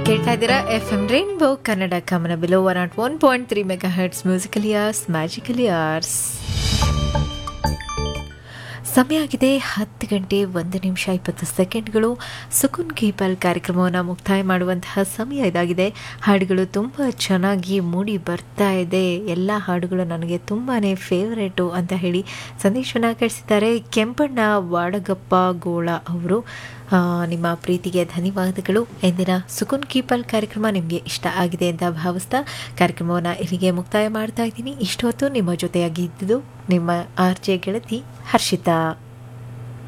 ಕೇಳ್ತಾ ಇದ್ದೀರಾ F M rainbow Kannada ಕಮನ ಬಿಲೋ one naught one point three megahertz musical years magical years ಸಮಯ ಆಗಿದೆ ಹತ್ತು ಗಂಟೆ ಒಂದು ನಿಮಿಷ ಇಪ್ಪತ್ತು ಸೆಕೆಂಡ್ಗಳು ಸುಕುನ್ ಕೀಪಲ್ ಕಾರ್ಯಕ್ರಮವನ್ನು ಮುಕ್ತಾಯ ಮಾಡುವಂತಹ ಸಮಯ ಇದಾಗಿದೆ ಹಾಡುಗಳು ತುಂಬ ಚೆನ್ನಾಗಿ ಮೂಡಿ ಬರ್ತಾ ಇದೆ ಎಲ್ಲ ಹಾಡುಗಳು ನನಗೆ ತುಂಬಾ ಫೇವರೇಟು ಅಂತ ಹೇಳಿ ಸಂದೇಶವನ್ನು ಕಳಿಸಿದ್ದಾರೆ ಕೆಂಪಣ್ಣ ವಾಡಗಪ್ಪ ಗೋಳ ಅವರು ಆ, ನಿಮ್ಮ ಪ್ರೀತಿಗೆ ಧನ್ಯವಾದಗಳು ಎಂದಿನ ಸುಕುನ್ ಕೀಪಲ್ ಕಾರ್ಯಕ್ರಮ ನಿಮಗೆ ಇಷ್ಟ ಆಗಿದೆ ಅಂತ ಭಾವಿಸ್ತಾ ಕಾರ್ಯಕ್ರಮವನ್ನು ಇಲ್ಲಿಗೆ ಮುಕ್ತಾಯ ಮಾಡ್ತಾ ಇದ್ದೀನಿ ಇಷ್ಟೊತ್ತು ನಿಮ್ಮ ಜೊತೆಯಾಗಿ ಇದ್ದುದು ನಿಮ್ಮ ಆರ್ ಜೆ ಗೆಳತಿ ಹರ್ಷಿತಾ